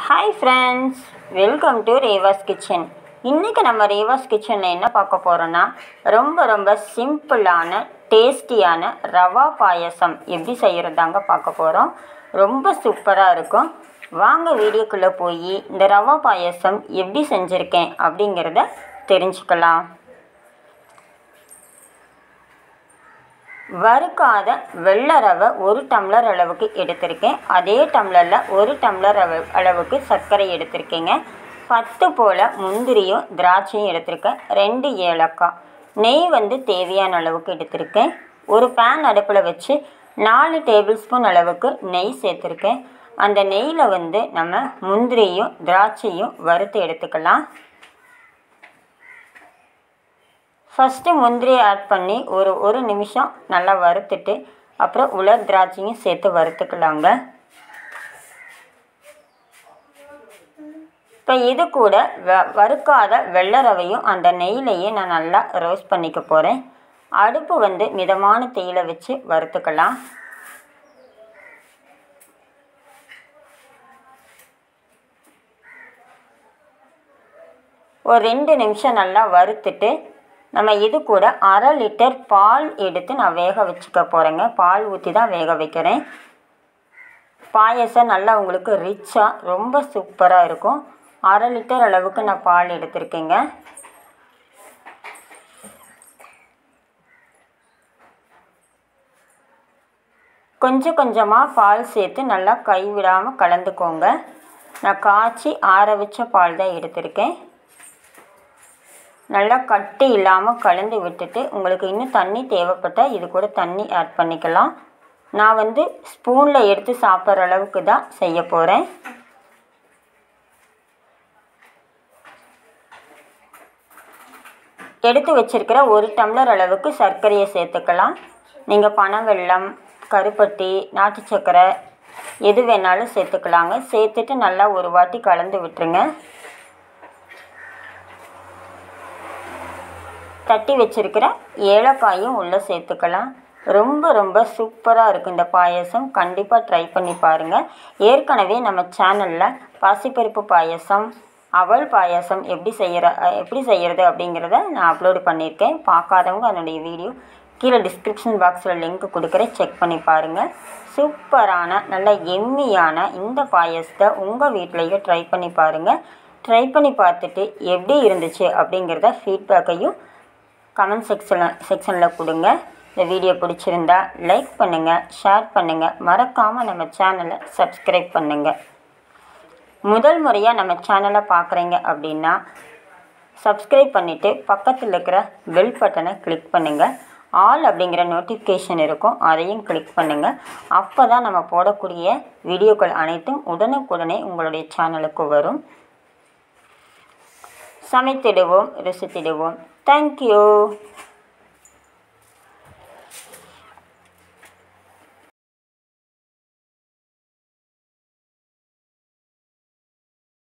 hi friends welcome to Reva's kitchen இன்றைக்கி நம்ம ரேவாஸ் கிச்சனில் என்ன பார்க்க போகிறோன்னா ரொம்ப ரொம்ப சிம்பிளான டேஸ்டியான ரவா பாயசம் எப்படி செய்கிறதாங்க பார்க்க போகிறோம் ரொம்ப சூப்பராக இருக்கும் வாங்க வீடியோக்குள்ளே போய் இந்த ரவா பாயசம் எப்படி செஞ்சுருக்கேன் அப்படிங்கிறத தெரிஞ்சுக்கலாம் வறுக்காத வெள்ளை ரவை ஒரு டம்ளர் அளவுக்கு எடுத்திருக்கேன் அதே டம்ளரில் ஒரு டம்ளர் அளவு அளவுக்கு சர்க்கரை எடுத்திருக்கேங்க பத்து போல் முந்திரியும் திராட்சையும் எடுத்திருக்கேன் ரெண்டு ஏலக்காய் நெய் வந்து தேவையான அளவுக்கு எடுத்திருக்கேன் ஒரு பேன் அடுப்பில் வச்சு நாலு டேபிள் ஸ்பூன் அளவுக்கு நெய் சேர்த்துருக்கேன் அந்த நெய்யில் வந்து நம்ம முந்திரியும் திராட்சையும் வறுத்து எடுத்துக்கலாம் ஃபஸ்ட்டு முந்திரியை ஆட் பண்ணி ஒரு ஒரு நிமிஷம் நல்லா வறுத்துட்டு அப்புறம் உலர் திராட்சையும் சேர்த்து வறுத்துக்கலாங்க இப்போ இது கூட வ வறுக்காத வெள்ளை ரவையும் அந்த நெய்லையே நான் நல்லா ரோஸ்ட் பண்ணிக்க போகிறேன் அடுப்பு வந்து மிதமான தேயில வச்சு வறுத்துக்கலாம் ஒரு ரெண்டு நிமிஷம் நல்லா வறுத்துட்டு நம்ம இது கூட அரை லிட்டர் பால் எடுத்து நான் வேக வச்சுக்க போகிறேங்க பால் ஊற்றி தான் வேக வைக்கிறேன் பாயசம் நல்லா உங்களுக்கு ரிச்சாக ரொம்ப சூப்பராக இருக்கும் அரை லிட்டர் அளவுக்கு நான் பால் எடுத்திருக்கேங்க கொஞ்சம் கொஞ்சமாக பால் சேர்த்து நல்லா கைவிடாமல் கலந்துக்கோங்க நான் காய்ச்சி ஆற வச்ச பால் தான் எடுத்திருக்கேன் நல்லா கட்டி இல்லாமல் கலந்து விட்டுட்டு உங்களுக்கு இன்னும் தண்ணி தேவைப்பட்டால் இது கூட தண்ணி ஆட் பண்ணிக்கலாம் நான் வந்து ஸ்பூனில் எடுத்து சாப்பிட்ற அளவுக்கு தான் செய்ய போகிறேன் எடுத்து வச்சுருக்கிற ஒரு டம்ளர் அளவுக்கு சர்க்கரையை சேர்த்துக்கலாம் நீங்கள் பனவெல்லம் கருப்பட்டி நாட்டு சர்க்கரை எது வேணாலும் சேர்த்துக்கலாங்க சேர்த்துட்டு நல்லா ஒரு வாட்டி கலந்து விட்டுருங்க தட்டி வச்சுருக்கிற ஏலக்காயும் உள்ளே சேர்த்துக்கலாம் ரொம்ப ரொம்ப சூப்பராக இருக்குது இந்த பாயசம் கண்டிப்பாக ட்ரை பண்ணி பாருங்கள் ஏற்கனவே நம்ம சேனலில் பாசிப்பருப்பு பாயசம் அவல் பாயசம் எப்படி செய்கிற எப்படி செய்கிறது அப்படிங்கிறத நான் அப்லோடு பண்ணியிருக்கேன் பார்க்காதவங்க அதனுடைய வீடியோ கீழே டிஸ்கிரிப்ஷன் பாக்ஸில் லிங்க் கொடுக்குறேன் செக் பண்ணி பாருங்கள் சூப்பரான நல்ல எம்மியான இந்த பாயசத்தை உங்கள் வீட்லேயே ட்ரை பண்ணி பாருங்கள் ட்ரை பண்ணி பார்த்துட்டு எப்படி இருந்துச்சு அப்படிங்கிறத ஃபீட்பேக்கையும் கமெண்ட் செக்ஷனில் செக்ஷனில் கொடுங்க இந்த வீடியோ பிடிச்சிருந்தா லைக் பண்ணுங்கள் ஷேர் பண்ணுங்கள் மறக்காமல் நம்ம சேனலை சப்ஸ்கிரைப் பண்ணுங்கள் முதல் முறையாக நம்ம சேனலை பார்க்குறீங்க அப்படின்னா சப்ஸ்கிரைப் பண்ணிவிட்டு பக்கத்தில் இருக்கிற பெல் பட்டனை கிளிக் பண்ணுங்கள் ஆல் அப்படிங்கிற நோட்டிஃபிகேஷன் இருக்கும் அதையும் கிளிக் பண்ணுங்கள் அப்போ தான் நம்ம போடக்கூடிய வீடியோக்கள் அனைத்தும் உடனுக்குடனே உங்களுடைய சேனலுக்கு வரும் சமைத்திடுவோம் ருசித்திடுவோம் தேங்க்யூ